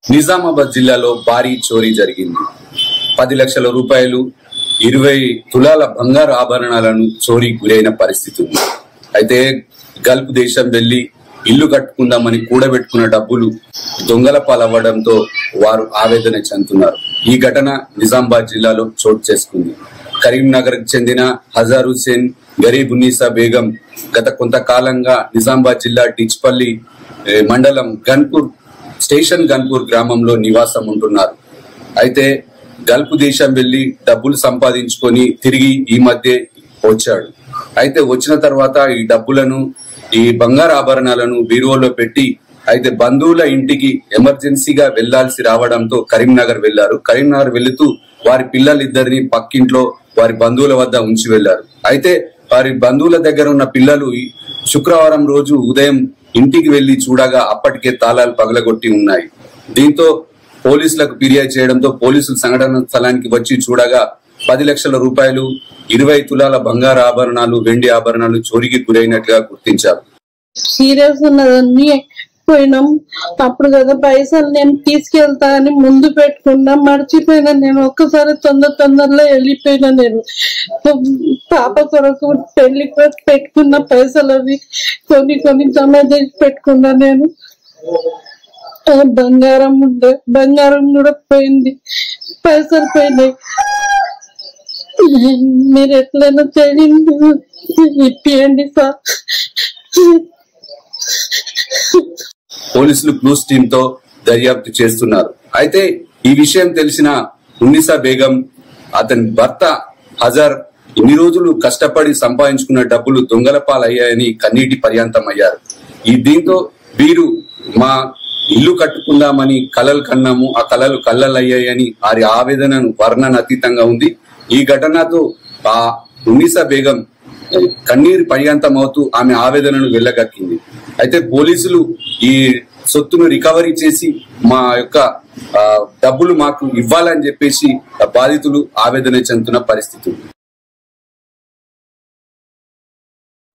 నిజామాబాద్ జిల్లాలో భారీ చోరీ జరిగింది పది లక్షల రూపాయలు ఇరవై తులాల బంగారు ఆభరణాలను చోరీ గురైన పరిస్థితి ఉంది అయితే గల్ఫ్ దేశం వెళ్లి ఇల్లు కట్టుకుందామని కూడబెట్టుకున్న డబ్బులు దొంగల పాలవ్వడంతో వారు ఆవేదన చెందుతున్నారు ఈ ఘటన నిజామాబాద్ జిల్లాలో చోటు చేసుకుంది కరీంనగర్ కు చెందిన హజార్ హుసేన్ గరీబ్ ఉన్నీసా బేగం గత కొంతకాలంగా నిజామాబాద్ జిల్లా డిచ్పల్లి ఏ, మండలం గన్పూర్ స్టేషన్ గన్పూర్ గ్రామంలో నివాసం ఉంటున్నారు అయితే గల్ఫ్ దేశం వెళ్లి డబ్బులు సంపాదించుకొని తిరిగి ఈ మధ్య వచ్చాడు అయితే వచ్చిన తర్వాత ఈ డబ్బులను ఈ బంగారు ఆభరణాలను బీరువాలో పెట్టి అయితే బంధువుల ఇంటికి ఎమర్జెన్సీగా వెళ్లాల్సి రావడంతో కరీంనగర్ వెళ్లారు కరీంనగర్ వెళుతూ వారి పిల్లలిద్దరిని పక్కింట్లో వారి బంధువుల వద్ద ఉంచి వెళ్లారు అయితే వారి బంధువుల దగ్గర ఉన్న పిల్లలు ఈ శుక్రవారం రోజు ఉదయం ఇంటికి వెళ్లి చూడగా అప్పటికే తాళాలు పగలగొట్టి ఉన్నాయి దీంతో పోలీసులకు ఫిర్యాదు చేయడంతో పోలీసులు సంఘటన స్థలానికి వచ్చి చూడగా పది లక్షల రూపాయలు ఇరవై తులాల బంగారు ఆభరణాలు వెండి ఆభరణాలు చోరీకి గురైనట్లుగా గుర్తించారు సీరియస్ ఉన్నదని పోయినాం అప్పుడు కదా పైసలు నేను తీసుకెళ్తా అని ముందు పెట్టుకున్నా మర్చిపోయినా నేను ఒక్కసారి తొందర తొందరలో వెళ్ళిపోయినా నేను పాప కొరకు పెళ్లి కొరకు పెట్టుకున్న పైసలు అవి కొన్ని కొన్ని జమ చేసి పెట్టుకున్నా నేను ఆ బంగారం ఉండే బంగారం కూడా పోయింది పైసలు పోయినాయి మీరు ఎట్లయినా చేయండి ఇప్పియండి సార్ పోలీసులు క్లూస్ టీమ్ తో దర్యాప్తు చేస్తున్నారు అయితే ఈ విషయం తెలిసిన ఉన్నిసా బేగం అతని భర్త హజార్ ఇన్ని రోజులు కష్టపడి సంపాదించుకున్న డబ్బులు దొంగల పాలయ్యాయని కన్నీటి పర్యాంతం అయ్యారు ఈ దీంతో వీరు మా ఇల్లు కట్టుకుందామని కలలు కన్నాము ఆ కలలు కళ్ళలయ్యాయని వారి ఆవేదనను వర్ణనాతీతంగా ఉంది ఈ ఘటనతో ఆ ఉన్నిసా బేగం కన్నీరు పర్యాంతం అవుతూ ఆమె ఆవేదనను వెళ్ళగక్కింది అయితే పోలీసులు ఈ సొత్తును రికవరీ చేసి మా యొక్క ఆ, డబ్బులు మాకు ఇవ్వాలని చెప్పేసి ఆ బాధితులు ఆవేదన చెందుతున్న పరిస్థితి ఉంది